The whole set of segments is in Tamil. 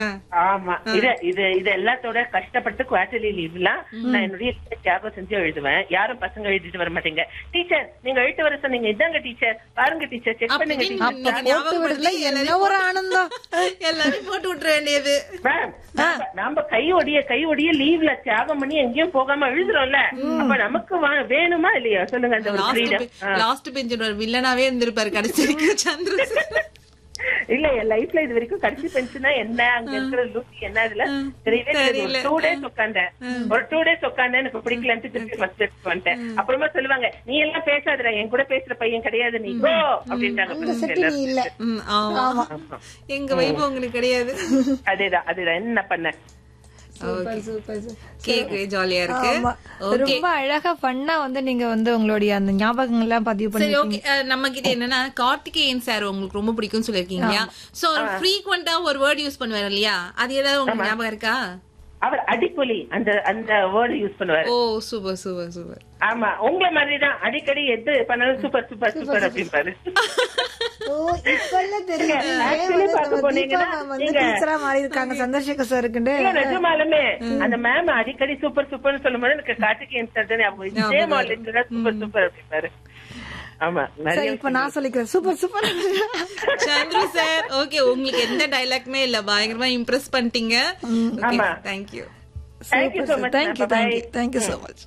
ஆமா இது இது இது எல்லாத்தோட கஷ்டப்பட்டு குவார்டர்லி லீவ்லாம் நான் என்னுடைய தியாகம் செஞ்சு எழுதுவேன் யாரும் பசங்க எழுதிட்டு வர மாட்டீங்க டீச்சர் நீங்க எழுத்து வர சொன்னீங்க இதாங்க டீச்சர் பாருங்க டீச்சர் செக் பண்ணுங்க அப்படின்னு டீச்சர் நீங்க ஞாபகப்படுத்தி விடுறதுல என்ன எல்லாரையும் ஒரு ஆனந்தம் எல்லாரையும் போட்டு விட்டுற வேண்டியது மேம் நாம- நாம கை ஒடிய கை ஒடிய லீவ்ல தியாகம் பண்ணி எங்கேயும் போகாம எழுதுறோம்ல அப்ப நமக்கு வா- வேணுமா இல்லையா சொல்லுங்க அந்த ஒரு freedom. ஆ. லாஸ்ட் பெஞ்சோட ஒரு வில்லனாவே இருந்திருப்பாரு கடைசி வரைக்கும் சந்திர இல்ல என் லைஃப்ல இது வரைக்கும் கடைசி பென்ஷனா என்ன அங்க இருக்கிற லூசி என்ன இதுல தெரியவே தெரியல. டூ டேஸ் உட்காந்தேன் ஒரு டூ டேஸ் உட்காந்தேன் எனக்கு பிடிக்கலன்ட்டு திருப்பி ஃபர்ஸ்ட் எடுத்து வந்துட்டேன் அப்புறமா சொல்லுவாங்க நீ எல்லாம் பேசாதடா என் கூட பேசுற பையன் கிடையாது நீ கோ அப்படின்ட்டாங்க இந்த friends செட்டு நீ இல்ல ம், ஆமா எங்க வைப்பு உங்களுக்கு கிடையாது அதேதான் அதேதான் என்ன பண்ண சூப்பர் சூப்பர் சூப்பர் கேக்கவே ஜாலியா இருக்கு ஆமா ஓகே ரொம்ப அழகா ஃபன்னா வந்து நீங்க வந்து உங்களுடைய அந்த ஞாபகங்கள் எல்லாம் பதிவு சரி பண்ணி ஓகே நம்ம கிட்ட என்னன்னா கார்த்திகேயன் சார் உங்களுக்கு ரொம்ப பிடிக்கும்னு சொல்லிருக்கீங்க இல்லையா சோ ஃப்ரீக்வெண்டா ஒரு வேர்ட் யூஸ் பண்ணுவாரு இல்லையா அது ஏதாவது உங்களுக்கு ஞாபகம் இருக்கா அவர் அடிப்பொலி அந்த அந்த வேர்டு யூஸ் பண்ணுவாரு ஓ சூப்பர் சூப்பர் சூப்பர் ஆமா உங்களை மாதிரிதான் அடிக்கடி எது பண்ணாலும் சூப்பர் சூப்பர் சூப்பர் அப்படிம்பாரு ஓ இப்பெல்லாம் தெரியும் Actually பார்க்க போனீங்கன்னா வந்து நீங்க- டீச்சரா மாறி இருக்காங்க சந்திரசேகர் சார் இருக்குண்டு இல்ல, நிஜமாலுமே அந்த மேம் அடிக்கடி சூப்பர் சூப்பர்னு சொல்லும்போது எனக்கு கார்த்திகேயன் சார் தான் ஞாபகம் வருது. இதே மாடல் சூப்பர் சூப்பர் அப்படிம்பாரு ஆமா சரி நிறைய இப்ப நான் சொல்லிக்கிறேன் super super Chandru sir okay உங்களுக்கு எந்த டைலாக்மே இல்ல பயங்கரமா இம்ப்ரெஸ் பண்ணிட்டீங்க ஓகே ஆமா. Thank you Thank you so much, thank you ma'am. Thank you Bye-bye. Thank you so much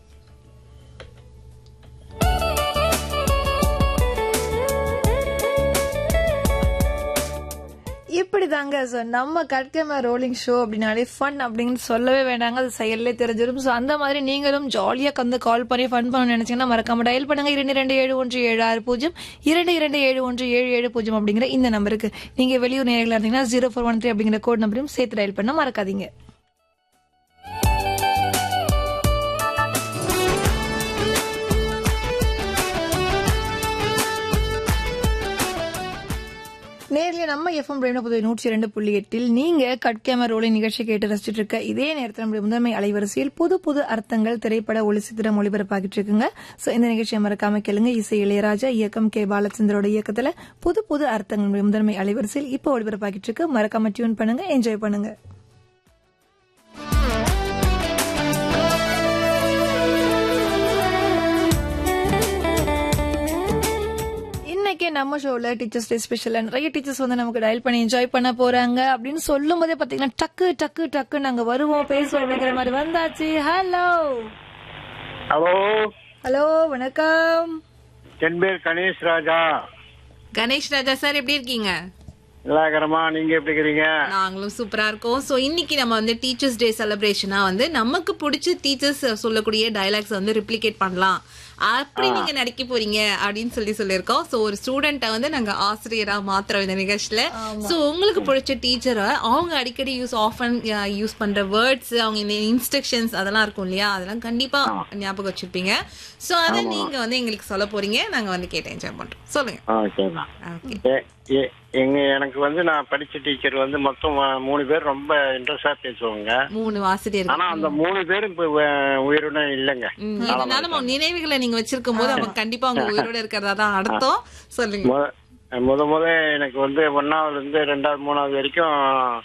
இப்படி தாங்க ஸோ நம்ம கட்கம ரோலிங் ஷோ அப்படின்னாலே ஃபன் அப்படின்னு சொல்லவே வேண்டாங்க அது செயல்லே தெரிஞ்சிடும் ஸோ அந்த மாதிரி நீங்களும் ஜாலியாக வந்து கால் பண்ணி ஃபன் பண்ண நினைச்சீங்கன்னா மறக்காம டயல் பண்ணுங்க இரண்டு இரண்டு ஏழு ஒன்று ஏழு ஆறு பூஜ்ஜியம் இரண்டு இரண்டு ஏழு ஒன்று ஏழு ஏழு பூஜ்ஜியம் அப்படிங்கிற இந்த நம்பருக்கு நீங்க வெளியூர் நேரில் இருந்தீங்கன்னா ஜீரோ ஃபோர் ஒன் த்ரீ அப்படிங்கிற கோட் நம்பரையும் சேர்த்து டயல் பண்ண மறக்காதீங்க நேர்ல நம்ம எஃப்எம் ரேடியோ புதுவை நூற்றி இரண்டு புள்ளி எட்டில் நீங்க கட்கேம ரோலி நிகழ்ச்சி கேட்டு ரசிச்சிட்டு இருக்க இதே நேரத்தில் நம்முடைய முதன்மை அலைவரிசையில் புது புது அர்த்தங்கள் திரைப்பட ஒளிச்சித்திரம் ஒளிபரப்பாகிட்டு இருக்குங்க சோ இந்த நிகழ்ச்சியை மறக்காம கேளுங்க இசை இளையராஜா இயக்கம் கே பாலச்சந்திரோட இயக்கத்துல புது புது அர்த்தங்கள் நம்முடைய முதன்மை அலைவரிசையில் இப்போ ஒளிபரப்பாகிட்டு இருக்கு மறக்காம டியூன் பண்ணுங்க என்ஜாய் பண்ணுங்க இன்னைக்கு நம்ம ஷோல டீச்சர்ஸ் டே ஸ்பெஷல் நிறைய டீச்சர்ஸ் வந்து நமக்கு டயல் பண்ணி என்ஜாய் பண்ண போறாங்க அப்படின்னு சொல்லும் போதே பாத்தீங்கன்னா டக்கு டக்கு டக்கு நாங்க வருவோம் பேசுவோம் அப்படிங்கிற மாதிரி வந்தாச்சு ஹலோ ஹலோ ஹலோ வணக்கம் என் பேர் கணேஷ் ராஜா கணேஷ் ராஜா சார் எப்படி இருக்கீங்க நிலாகரமா நீங்க எப்படி இருக்கிறீங்க நாங்களும் சூப்பரா இருக்கோம் சோ இன்னைக்கு நம்ம வந்து டீச்சர்ஸ் டே செலிப்ரேஷனா வந்து நமக்கு பிடிச்ச டீச்சர்ஸ் சொல்லக்கூடிய டயலாக்ஸ் வந்து ரிப்ளிகேட் பண்ணலாம் அப்படி நீங்க நடிக்க போறீங்க அப்படின்னு சொல்லி சொல்லியிருக்கோம் சோ ஒரு ஸ்டூடெண்ட்டை வந்து நாங்க ஆசிரியரா மாத்துறோம் இந்த நிகழ்ச்சியில சோ உங்களுக்கு பிடிச்ச டீச்சரை அவங்க அடிக்கடி யூஸ் ஆஃபன் யூஸ் பண்ற வேர்ட்ஸ் அவங்க இந்த இன்ஸ்ட்ரக்ஷன்ஸ் அதெல்லாம் இருக்கும் இல்லையா அதெல்லாம் கண்டிப்பா ஞாபகம் வச்சிருப்பீங்க சோ அதை நீங்க வந்து எங்களுக்கு சொல்ல போறீங்க நாங்க வந்து கேட்டு என்ஜாய் பண்றோம் சொல்லுங்க ஓகேதான் ஓகே எங்க எனக்கு வந்து நான் படிச்ச டீச்சர் வந்து மொத்தம் அஹ், மூணு பேர் ரொம்ப இன்ட்ரெஸ்டா பேசுவாங்க மூணு ஆசிரியர் ஆனா அந்த மூணு பேரும் இப்ப அஹ், உயிருடன் இல்லைங்க ம், இருந்தாலும் அவங்க நினைவுகளை நீங்க வச்சிருக்கும் போது அவங்க கண்டிப்பா அவங்க உயிரோட இருக்கிறதா தான் அர்த்தம் சொல்லுங்க முத முத முத எனக்கு வந்து ஒன்னாவதுல இருந்து ரெண்டாவது மூணாவது வரைக்கும்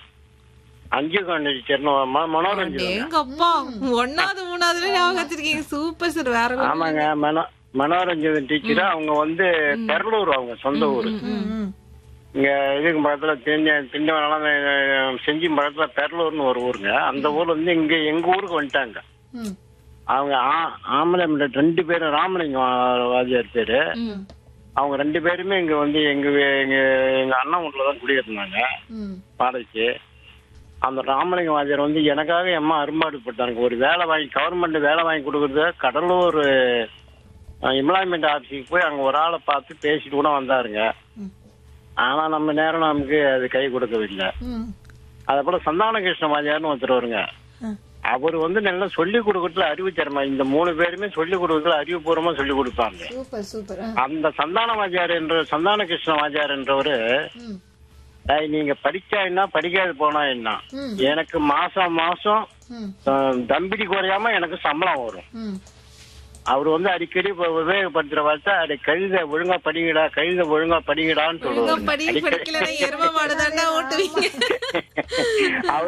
அஞ்சு கண்டு டீச்சர்னு ம- மனோரஞ்சன் எங்க அப்பா ஒன்னாவது மூணாவதுல ஞாபகம் வச்சிருக்கீங்க சூப்பர் சார் வேற level. ஆமாங்க மனோ மனோரஞ்சன் டீச்சர் அவங்க வந்து பெரலூர் அவங்க சொந்த ஊரு இங்க இதுக்கு பக்கத்துல தெரிஞ்ச திண்டவனம் செஞ்சி பக்கத்துல பெரலூர்னு ஒரு ஊருங்க அந்த ஊர்ல வந்து இங்க எங்க ஊருக்கு வந்துட்டாங்க அவங்க ஆ- ஆமலை ரெண்டு பேரும் ராமலிங்கம் வாதியார் பேரு ம். அவங்க ரெண்டு பேருமே இங்க வந்து எங்க வீ- எங்க எங்க அண்ணன் வீட்டுல தான் குடியிருந்தாங்க வாடகைக்கு அந்த ராமலிங்க வாத்தியார் வந்து எனக்காக எம்மா அரும்பாடுபட்டாங்க ஒரு வேலை வாங்கி கவர்மெண்ட் வேலை வாங்கி கொடுக்குறது கடலூர் எம்ப்ளாய்மெண்ட் ஆஃபீஸுக்கு போய் அங்க ஒரு ஆளை பார்த்து பேசிட்டு கூட வந்தாருங்க ஆனா நம்ம நேரம் நமக்கு அது கை கொடுக்கவில்லை அதே போல சந்தான கிருஷ்ண வாத்தியார்னு ஒருத்தர் வருங்க அவர் வந்து நல்லா சொல்லி கொடுக்கறதுல அறிவு திறமை இந்த மூணு பேருமே சொல்லி கொடுக்கறதுல அறிவுபூர்வமா சொல்லி கொடுப்பாங்க சூப்பர் சூப்பர் அந்த சந்தான வாத்தியார் என்ற சந்தான கிருஷ்ண வாத்தியார் என்றவரு "டேய், நீங்க படிச்சா என்ன படிக்காது போனா என்ன எனக்கு மாசம் மாசம் அஹ், தம்பிடி குறையாம எனக்கு சம்பளம் வரும் அவர் வந்து அடிக்கடி இப்ப உபயோகப்படுத்துற வார்த்தை அதை கழுத ஒழுங்கா படிங்கடா கழுத ஒழுங்கா படிங்கடான்னு ஒழுங்கா சொல்லுவாங்க படி படிக்கலன்னா எரும மாடு தாண்டா ஓட்டுவீங்க அவர்